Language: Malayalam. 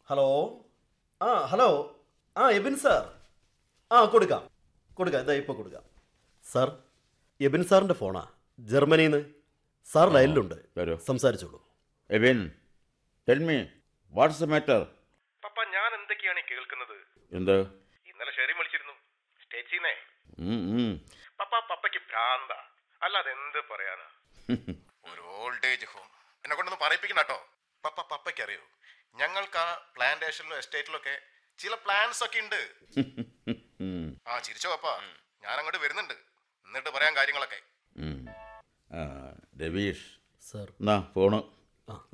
ഹലോ ആ ഹലോ ആ എബിൻ സാർ ആ കൊടുക്കാം കൊടുക്കാം ഇതാ ഇപ്പോൾ കൊടുക്കാം സാർ എബിൻ സാറിൻ്റെ ഫോണാ ജർമ്മനിയിൽ നിന്ന് സാർ ലൈനിലുണ്ട് വരൂ സംസാരിച്ചോളൂ Ebin tell me what's the matter പപ്പ ഞാൻ എന്തൊക്കെയാണ് ഈ കേൾക്കുന്നത് എന്ത് ഇന്നലെ ഷെറി വിളിച്ചിരുന്നു സ്റ്റേച്ചിന്നേ ഉം, ഉം. പപ്പ പപ്പയ്ക്ക് ഭ്രാന്ത അല്ലാതെ എന്ത് പറയാനാ ഒരു ഓൾഡ് ഏജ് ഹോം എന്നെ കൊണ്ടൊന്ന് പറയിപ്പിക്കണ കേട്ടോ പപ്പ പപ്പയ്ക്ക് അറിയോ ഞങ്ങൾക്ക് ആ പ്ലാന്റേഷനിലും എസ്റ്റേറ്റിലൊക്കെ ചില പ്ലാൻസ് ഒക്കെ ഉണ്ട് ഉം, ആ ചിരിച്ചോ പപ്പ ഞാൻ അങ്ങോട്ട് വരുന്നുണ്ട് എന്നിട്ട് പറയാൻ കാര്യങ്ങളൊക്കെ ഉം. ആ, രവീഷ് സാർ എന്നാ ഫോണ്